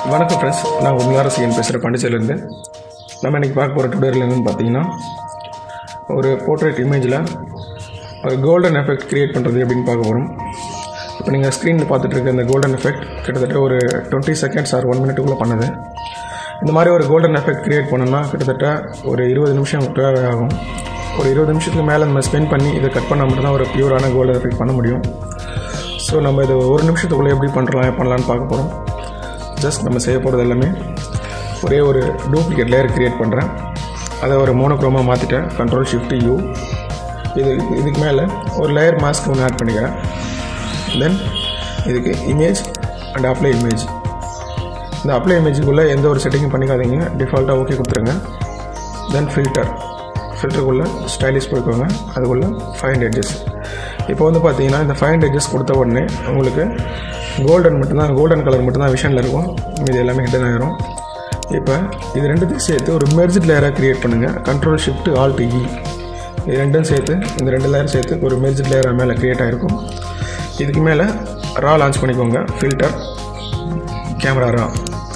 வணக்கம் ஃப்ரெண்ட்ஸ் நான் உண்மையாரசியன் பேசுகிற பாண்டிச்சேரியிலேருந்து நம்ம இன்றைக்கி பார்க்க போகிற டுடோரியல் என்னென்னு பார்த்தீங்கன்னா ஒரு போர்ட்ரேட் இமேஜில் ஒரு கோல்டன் எஃபெக்ட் க்ரியேட் பண்ணுறது எப்படின்னு பார்க்க போகிறோம் இப்போ நீங்கள் ஸ்க்ரீனில் பார்த்துட்டு இருக்க இந்த கோல்டன் எஃபெக்ட் கிட்டத்தட்ட ஒரு டுவெண்ட்டி செகண்ட்ஸ் ஆர் ஒன் மினிட்டுக்குள்ளே பண்ணுது இந்த மாதிரி ஒரு கோல்டன் எஃபெக்ட் க்ரியேட் பண்ணோம்னா கிட்டத்தட்ட ஒரு இருபது நிமிஷம் தேவை ஆகும் ஒரு இருபது நிமிஷத்துக்கு மேலே நம்ம ஸ்பெண்ட் பண்ணி இதை கட் பண்ணால் மட்டும்தான் ஒரு பியூரான கோல்டன் எஃபெக்ட் பண்ண முடியும் ஸோ நம்ம இது ஒரு நிமிஷத்துக்குள்ளே எப்படி பண்ணுறலாம் பண்ணலான்னு பார்க்க போகிறோம் ஜஸ்ட் நம்ம செய்ய போகிறது எல்லாமே ஒரே ஒரு டூப்ளிகேட் லேயர் க்ரியேட் பண்ணுறேன் அதை ஒரு மோனோக்ரோமாக மாற்றிட்டேன் கண்ட்ரோல் ஷிஃப்ட் யூ இது இதுக்கு மேலே ஒரு லேயர் மாஸ்க் ஒன்று ஆட் பண்ணிக்கிறேன் தென் இதுக்கு இமேஜ் அண்ட் அப்ளை இமேஜ் இந்த அப்ளை இமேஜுக்குள்ளே எந்த ஒரு செட்டிங்கும் பண்ணிக்காதீங்க டிஃபால்ட்டாக ஓகே கொடுத்துருங்க தென் ஃபில்டர் ஃபில்டருக்குள்ளே ஸ்டைலிஷ் போய்க்கோங்க அதுக்குள்ளே ஃபைண்ட் எட்ஜஸ் இப்போ வந்து பார்த்தீங்கன்னா இந்த ஃபைண்ட் எட்ஜஸ் கொடுத்த உடனே உங்களுக்கு கோல்டன் மட்டும்தான் கோல்டன் கலர் மட்டும்தான் விஷனில் இருக்கும் இது எல்லாமே ஹிடன் ஆயிரும் இப்போ இது ரெண்டுத்தையும் சேர்த்து ஒரு மெர்ஜிட் லேயராக க்ரியேட் பண்ணுங்கள் கண்ட்ரோல் ஷிஃப்ட் ஆல்ட் இ இது ரெண்டும் சேர்த்து இந்த ரெண்டு லேயர் சேர்த்து ஒரு மெர்ஜிட் லேயராக மேலே க்ரியேட் ஆகிருக்கும் இதுக்கு மேலே ரா லான்ச் பண்ணிக்கோங்க ஃபில்டர் கேமரா ரா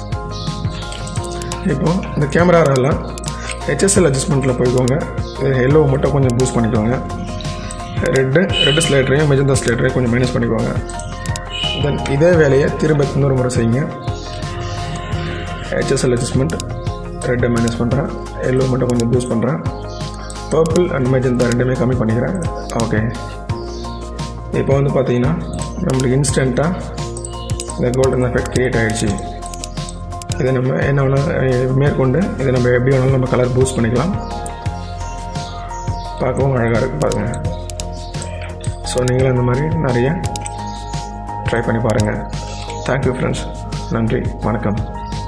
இப்போ இந்த கேமரா ராவில் ஹெச்எஸ்எல் அட்ஜஸ்ட்மெண்ட்டில் போய்க்கோங்க இது எல்லோ மட்டும் கொஞ்சம் பூஸ்ட் பண்ணிக்கோங்க ரெட்டு ரெட்டு ஸ்லேட்டரையும் மெஜந்தா ஸ்லேட்டரையும் கொஞ்சம் மைனஸ் பண்ணிக்கோங்க தென் இதே வேலையை திரும்ப இன்னொரு முறை செய்யுங்க ஹெச்எஸ்எல் அட்ஜஸ்ட்மெண்ட் ரெட்டை மைனஸ் பண்ணுறேன் எல்லோ மட்டும் கொஞ்சம் பூஸ்ட் பண்ணுறேன் பர்பிள் அண்ட் மெஜந்தா ரெண்டுமே கம்மி பண்ணிக்கிறேன் ஓகே இப்போ வந்து பார்த்தீங்கன்னா நம்மளுக்கு இன்ஸ்டண்ட்டாக இந்த கோல்டன் எஃபெக்ட் க்ரியேட் ஆகிடுச்சு இதை நம்ம என்ன வேணால் மேற்கொண்டு இதை நம்ம எப்படி வேணாலும் நம்ம கலர் பூஸ்ட் பண்ணிக்கலாம் பார்க்கவும் அழகாக இருக்குது பாருங்கள் ஸோ நீங்களும் இந்த மாதிரி நிறைய ட்ரை பண்ணி பாருங்கள் தேங்க்யூ ஃப்ரெண்ட்ஸ் நன்றி வணக்கம்